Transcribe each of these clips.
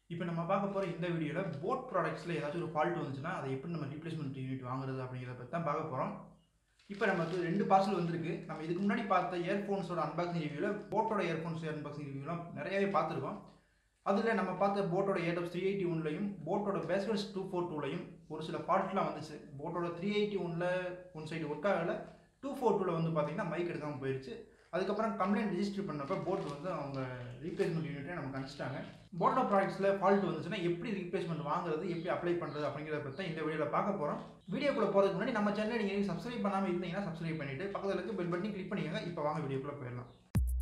இப்போ நம்ம பார்க்க போகிற இந்த வீடியோவில் போட் ப்ராடக்ட்ஸில் ஏதாச்சும் ஒரு ஃபால்ட் வந்துச்சுன்னா அதை எப்படி நம்ம ரீப்ளேஸ்மெண்ட் யூனிட் வாங்குறது அப்படிங்கிறத பற்றி தான் பார்க்க போகிறோம் இப்போ நமக்கு ரெண்டு பார்சல் வந்திருக்கு நம்ம இதுக்கு முன்னாடி பார்த்த இயர்ஃபோன்ஸோட அன்பாக்சிங் ரிவ்யூவில் போட்டோட இயர்ஃபோன்ஸ் அன்பாக்சிங் ரிவ்யூலாம் நிறையவே பார்த்துருக்கோம் அதில் நம்ம பார்த்த போட்டோட ஏடப் த்ரீ எயிட்டி ஒன்லையும் போட்டோட பேஸ்கட்ஸ் டூ ஃபோர் டூலையும் ஒரு சில ஃபால்ட்லாம் வந்துச்சு போட்டோட த்ரீ எயிட்டி ஒனில் ஒன் சைடு ஒர்க் ஆகலை டூ ஃபோர் டூவில் வந்து பார்த்தீங்கன்னா மைக் எடுக்காமல் போயிடுச்சு அதுக்கப்புறம் கம்ப்ளைண்ட் ரெஜிஸ்டர் பண்ணப்போ போட் வந்து அவங்க ரீப்ளேஸ்மெண்ட் யூனிட்டை நமக்கு அனுப்பிச்சிட்டாங்க போட்டோ ப்ராடக்ட்ஸில் ஃபால்ட் வந்துச்சுன்னா எப்படி ரீப்ளேஸ்மெண்ட் வாங்குறது எப்படி அப்ளை பண்ணுறது அப்படிங்கிறத பற்றி இந்த வீடியோவில் பார்க்க போகிறோம் வீடியோக்குள்ளே போகிறதுக்கு முன்னாடி நம்ம சேனலை நீங்கள் சப்ஸ்கிரைப் பண்ணாமல் இருந்தீங்கன்னா சப்ஸ்கிரைப் பண்ணிவிட்டு பக்கத்தில் இருக்க பெல் பட்டன் கிளிக் பண்ணிக்கோங்க இப்போ வாங்க வீடியோக்குள்ளே போயிடலாம்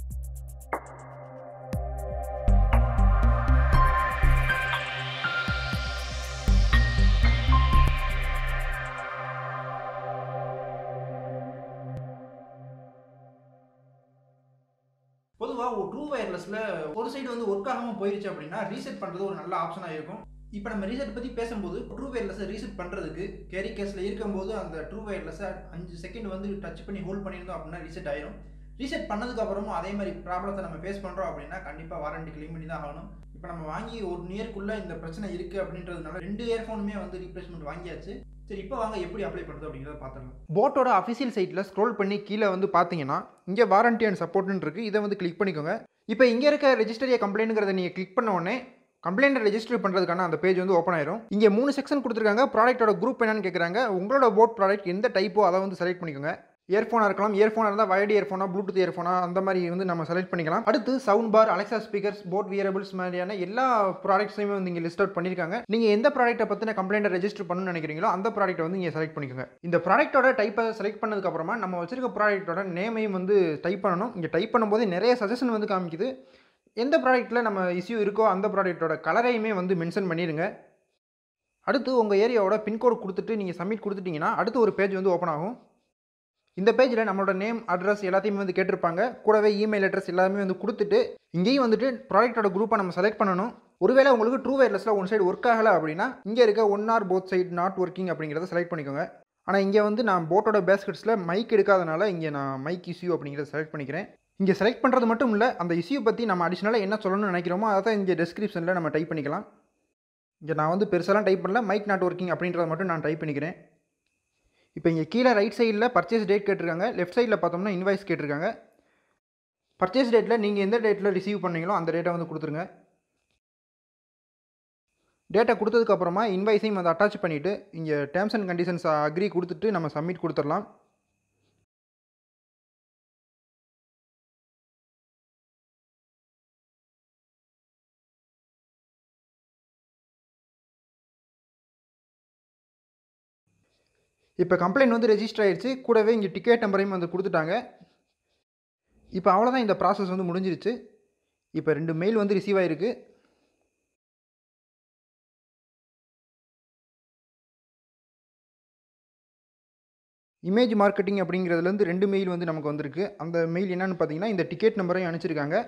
பொதுவாக ஒரு ட்ரூ வயர்லெஸில் ஒரு சைடு வந்து ஒர்க் ஆகாமல் போயிருச்சு அப்படின்னா ரீசெட் பண்ணுறது ஒரு நல்ல ஆப்ஷனாக இருக்கும் இப்போ நம்ம ரீசெட் பற்றி பேசும்போது ட்ரூ வயர்லெஸை ரீசெட் பண்ணுறதுக்கு கேரி கேஸில் இருக்கும்போது அந்த ட்ரூ வயர்லெஸை அஞ்சு செகண்ட் வந்து டச் பண்ணி ஹோல்ட் பண்ணியிருந்தோம் அப்படின்னா ரீசெட் ஆயிரும் ரீசெட் பண்ணதுக்கு அப்புறமும் அதே மாதிரி ப்ராப்ளத்தை நம்ம ஃபேஸ் பண்ணுறோம் அப்படின்னா கண்டிப்பாக வாரண்டி கிளைம் பண்ணி தான் ஆகணும் இப்போ நம்ம வாங்கி ஒரு நியருக்குள்ளே இந்த பிரச்சனை இருக்குது அப்படின்றதுனால ரெண்டு இயர்ஃபோனுமே வந்து ரீப்ளேஸ்மெண்ட் வாங்கியாச்சு சரி இப்போ வாங்க எப்படி அப்ளை பண்ணுறது அப்படிங்கிறத பார்த்துடலாம் போட்டோட அஃபிஷியல் சைட்டில் ஸ்க்ரோல் பண்ணி கீழே வந்து பார்த்தீங்கன்னா இங்கே வாரண்டி அண்ட் சப்போர்ட்னு இருக்குது இதை வந்து கிளிக் பண்ணிக்கோங்க இப்போ இங்கே இருக்க ரெஜிஸ்டரிய கம்ப்ளைண்ட்ங்கிறத நீங்கள் கிளிக் பண்ண உடனே கம்ப்ளைண்ட் ரெஜிஸ்டர் பண்ணுறதுக்கான அந்த பேஜ் வந்து ஓப்பன் ஆயிரும் இங்கே மூணு செக்ஷன் கொடுத்துருக்காங்க ப்ராடக்ட்டோட குரூப் என்னன்னு கேட்குறாங்க உங்களோட போட் ப்ராடக்ட் எந்த டைப்போ அதை வந்து செலக்ட் பண்ணிக்கோங்க இயர்ஃபோனாக இருக்கலாம் இயர்ஃபோனாக இருந்தால் வயர்டு இயர்ஃபோனா ப்ளூடூத் இயர்ஃபோனா அந்த மாதிரி வந்து நம்ம செலக்ட் பண்ணிக்கலாம் அடுத்து sound bar Alexa speakers boAt wearables மாதிரியான எல்லா ப்ராடக்ட்ஸையுமே வந்து இங்கே லிஸ்ட் அவுட் பண்ணியிருக்காங்க நீங்கள் எந்த ப்ராடக்ட்டை பற்றின கம்ப்ளைண்ட்டை ரெஜிஸ்டர் பண்ணணும்னு நினைக்கிறீங்களோ அந்த ப்ராடக்ட்டை வந்து இங்கே செலக்ட் பண்ணிக்கோங்க இந்த ப்ராடக்ட்டோட டைப்பை செலக்ட் பண்ணதுக்கப்புறமா நம்ம வச்சிருக்க ப்ராடக்ட்டோட நேமையும் வந்து டைப் பண்ணணும் இங்கே டைப் பண்ணும்போது நிறைய சஜஷன் வந்து காமிக்குது எந்த ப்ராடக்ட்டில் நம்ம இஷ்யூ இருக்கோ அந்த ப்ராடக்ட்டோட கலரையுமே வந்து மென்ஷன் பண்ணிடுங்க அடுத்து உங்கள் ஏரியாவோட பின்கோடு கொடுத்துட்டு நீங்கள் சப்மிட் கொடுத்துட்டிங்கன்னா அடுத்து ஒரு பேஜ் வந்து ஓப்பன் ஆகும் இந்த பேஜில் நம்மளோட நேம் அட்ரஸ் எல்லாத்தையுமே வந்து கேட்டிருப்பாங்க கூடவே இமெயில் அட்ரஸ் எல்லாமே வந்து கொடுத்துட்டு இங்கேயும் வந்துட்டு ப்ராடக்ட்டோட குரூப்பை நம்ம செலக்ட் பண்ணணும் ஒருவேளை உங்களுக்கு ட்ரூ வயர்லெஸில் ஒன் சைடு ஒர்க் ஆகலை அப்படின்னா இங்கே இருக்க one or both side not working அப்படிங்கிறத செலக்ட் பண்ணிக்கோங்க ஆனால் இங்கே வந்து நான் போட்டோட பேஸ்கெட்ஸில் மைக் எடுக்காதனால இங்கே நான் மைக் இஷ்யூ அப்படிங்கிறத செலக்ட் பண்ணிக்கிறேன் இங்கே செலக்ட் பண்ணுறது மட்டும் இல்லை அந்த இஷ்யூ பற்றி நம்ம அடிஷ்னலாக என்ன சொல்லணும்னு நினைக்கிறோமோ அதை தான் இங்கே டெஸ்கிரிப்ஷனில் நம்ம டைப் பண்ணிக்கலாம் இங்கே நான் வந்து பெருசாலாம் டைப் பண்ணல மைக் நாட் ஒர்க்கிங் அப்படின்றத மட்டும் நான் டைப் பண்ணிக்கிறேன் இப்போ இங்கே கீழே ரைட் சைடில் பர்ச்சேஸ் டேட் கேட்டிருக்காங்க லெஃப்ட் சைடில் பார்த்தோம்னா இன்வாய்ஸ் கேட்டிருக்காங்க பர்ச்சேஸ் டேட்டில் நீங்கள் எந்த டேட்டில் ரிசீவ் பண்ணீங்களோ அந்த டேட்டை வந்து கொடுத்துருங்க டேட்டா கொடுத்ததுக்கப்புறமா இன்வாய்ஸையும் அதை அட்டாச் பண்ணிவிட்டு இங்கே டேர்ம்ஸ் அண்ட் கண்டிஷன்ஸ் அக்ரி கொடுத்துட்டு நம்ம சப்மிட் கொடுத்துடலாம் இப்போ கம்ப்ளைண்ட் வந்து ரெஜிஸ்டர் ஆயிடுச்சு கூடவே இங்கே டிக்கெட் நம்பரையும் வந்து கொடுத்துட்டாங்க இப்போ அவ்வளோதான் இந்த ப்ராசஸ் வந்து முடிஞ்சிருச்சு இப்போ ரெண்டு மெயில் வந்து ரிசீவ் ஆகிருக்கு இமேஜ் மார்க்கெட்டிங் அப்படிங்கிறதுலேருந்து ரெண்டு மெயில் வந்து நமக்கு வந்திருக்கு அந்த மெயில் என்னென்னு பார்த்தீங்கன்னா இந்த டிக்கெட் நம்பரையும் அனுப்பிச்சிருக்காங்க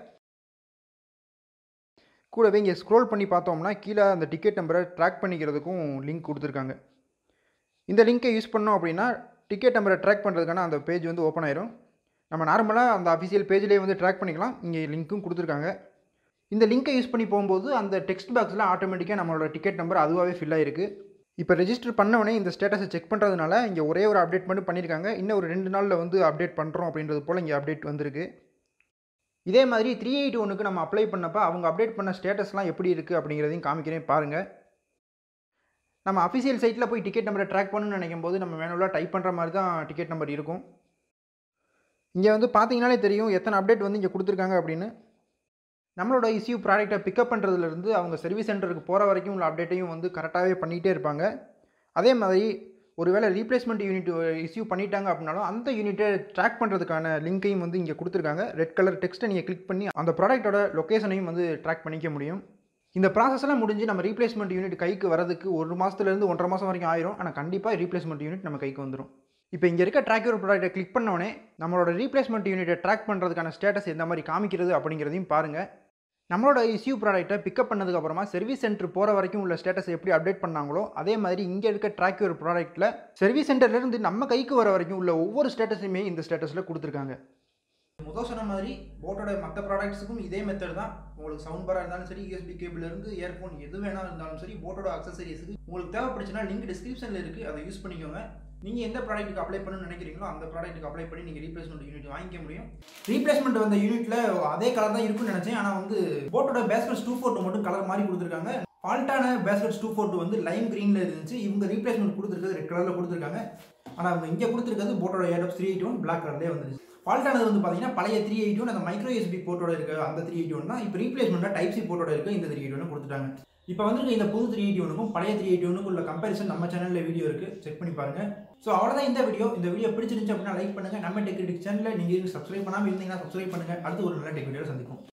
கூடவே இங்கே ஸ்க்ரோல் பண்ணி பார்த்தோம்னா கீழே அந்த டிக்கெட் நம்பரை ட்ராக் பண்ணிக்கிறதுக்கும் லிங்க் கொடுத்துருக்காங்க இந்த லிங்க்கை யூஸ் பண்ணோம் அப்படின்னா டிக்கெட் நம்பரை ட்ராக் பண்ணுறதுக்கான அந்த பேஜ் வந்து ஓப்பன் ஆயிரும் நம்ம நார்மலாக அந்த அஃபிஷியல் பேஜ்லேயே வந்து ட்ராக் பண்ணிக்கலாம் இங்கே லிங்க்கும் கொடுத்துருக்காங்க இந்த லிங்க்கை யூஸ் பண்ணி போகும்போது அந்த டெக்ஸ்ட் பாக்ஸில் ஆட்டோமேட்டிக்காக நம்மளோட டிக்கெட் நம்பர் அதுவாகவே ஃபில் ஆயிருக்கு இப்போ ரெஜிஸ்டர் பண்ணவொடனே இந்த ஸ்டேட்டஸை செக் பண்ணுறதுனால இங்கே ஒரே ஒரு அப்டேட் மட்டும் பண்ணியிருக்காங்க இன்னும் ஒரு ரெண்டு நாளில் வந்து அப்டேட் பண்ணுறோம் அப்படின்றது போல் இங்கே அப்டேட் வந்திருக்கு இதே மாதிரி த்ரீ எயிட் ஒனுக்கு நம்ம அப்ளை பண்ணப்போ அவங்க அப்டேட் பண்ண ஸ்டேட்டஸ்லாம் எப்படி இருக்குது அப்படிங்கிறதையும் காமிக்கிறேன் பாருங்கள் நம்ம அஃபிஷியல் சைட்டில் போய் டிக்கெட் நம்பரை ட்ராக் பண்ணணும்னு நினைக்கும் போது நம்ம மேனுவலாக டைப் பண்ணுற மாதிரி தான் டிக்கெட் நம்பர் இருக்கும் இங்கே வந்து பார்த்தீங்கனாலே தெரியும் எத்தனை அப்டேட் வந்து இங்கே கொடுத்துருக்காங்க அப்படின்னு நம்மளோட இஷ்யூ ப்ராடக்ட்டை பிக்கப் பண்ணுறதுலேருந்து அவங்க சர்வீஸ் சென்டருக்கு போகிற வரைக்கும் உள்ள அப்டேட்டையும் வந்து கரெக்டாகவே பண்ணிகிட்டே இருப்பாங்க அதே மாதிரி ஒருவேளை ரீப்ளேஸ்மெண்ட் யூனிட் இஷ்யூ பண்ணிட்டாங்க அப்படின்னாலும் அந்த யூனிட்டை ட்ராக் பண்ணுறதுக்கான லிங்க்கையும் வந்து இங்கே கொடுத்துருக்காங்க ரெட் கலர் டெக்ஸ்ட்டை நீங்கள் கிளிக் பண்ணி அந்த ப்ராடக்ட்டோட லொக்கேஷனையும் வந்து ட்ராக் பண்ணிக்க முடியும் இந்த ப்ராசஸ்லாம் முடிஞ்சு நம்ம ரீப்ளேஸ்மெண்ட் யூனிட் கைக்கு வரதுக்கு ஒரு மாதத்துலேருந்து ஒன்றரை மாதம் வரைக்கும் ஆயிரும் ஆனால் கண்டிப்பாக ரீப்ளேஸ்மெண்ட் யூனிட் நம்ம கைக்கு வந்துடும் இப்போ இங்கே இருக்க ட்ராக்யூர் ப்ராடக்ட்டை கிளிக் பண்ணோடனே நம்மளோட ரீப்ளேஸ்மெண்ட் யூனிட்டை ட்ராக் பண்ணுறதுக்கான ஸ்டேட்டஸ் எந்த மாதிரி காமிக்கிறது அப்படிங்கிறதையும் பாருங்கள் நம்மளோட இஷ்யூ ப்ராடக்ட்டை பிக்கப் பண்ணதுக்கப்புறமா சர்வீஸ் சென்டர் போகிற வரைக்கும் உள்ள ஸ்டேட்டஸ் எப்படி அப்டேட் பண்ணாங்களோ அதே மாதிரி இங்கே இருக்க ட்ராக்யூர் ப்ராடக்ட்டில் சர்வீஸ் சென்டர்லேருந்து நம்ம கைக்கு வர வரைக்கும் உள்ள ஒவ்வொரு ஸ்டேட்டஸுமே இந்த ஸ்டேட்டஸில் கொடுத்துருக்காங்க முதல் சொன்ன மாதிரி போட்டோட மற்ற ப்ராடக்ட்ஸுக்கும் இதே மெத்தட் தான் உங்களுக்கு சவுண்ட் பாராக இருந்தாலும் சரி யூஎஸ்பி கேபிள் இருந்து இயர்ஃபோன் எது வேணா இருந்தாலும் சரி போட்டோட அக்சசரிஸுக்கு உங்களுக்கு தேவைப்படுச்சுன்னா லிங்க் டிஸ்கிரிப்ஷனில் இருக்குது அதை யூஸ் பண்ணிக்கோங்க நீங்கள் எந்த ப்ராடக்ட்டுக்கு அப்ளை பண்ணணும்னு நினைக்கிறீங்களோ அந்த ப்ராடக்ட்டுக்கு அப்ளை பண்ணி நீங்கள் ரீப்ளேஸ்மெண்ட் யூனிட் வாங்கிக்க முடியும் ரீப்ளேஸ்மெண்ட் வந்த யூனிட்ல அதே கலர் தான் இருக்கும்னு நினச்சேன் ஆனால் வந்து போட்டோட பேஸ்கெட்ஸ் டூ ஃபோர்ட்டு மட்டும் கலர் மாதிரி கொடுத்துருக்காங்க ஃபால்ட்டான பேஸ்கெட்ஸ் டூ ஃபோர்ட்டு வந்து லைம் க்ரீனில் இருந்துச்சு இவங்க ரீப்ளேஸ்மெண்ட் கொடுத்துருக்கிறது ரெட் கலரில் கொடுத்துருக்காங்க ஆனால் அவங்க இங்கே கொடுத்துருக்கிறது போட்டோட Airdopes three eighty one black கலர்லேயே வந்துருச்சு ஃபால்ட்டானது வந்து பார்த்தீங்கன்னா பழைய த்ரீ எயிட்டி ஒன் அந்த மைக்ரோ எஸ்பி போட்டோட இருக்க அந்த த்ரீ எயிட்டி ஒன் தான் இப்போ ரீப்ளேஸ்மெண்ட்டாக டைப் சி போட்டோட இருக்க இந்த த்ரீ எயிட்டி ஒன் கொடுத்துட்டாங்க இப்போ வந்து இந்த புது த்ரீ எயிட்டி ஒனுக்கும் பழைய த்ரீ எயிட்டி ஒனுக்கும் உள்ள கம்பேரிசன் நம்ம சேனலில் வீடியோ இருக்குது செக் பண்ணி பாருங்க ஸோ அவ்வளோதான் இந்த வீடியோ இந்த வீடியோ பிடிச்சிருந்துச்சு அப்படின்னா லைக் பண்ணுங்க நம்ம டெக்னிக் சேனலில் நீங்கள் சப்ஸ்கிரைப் பண்ணாமல் இருந்தீங்கன்னா சப்ஸ்கிரைப் பண்ணுங்க அடுத்து ஒரு நல்ல டெக் வீடியோ சந்திக்கும்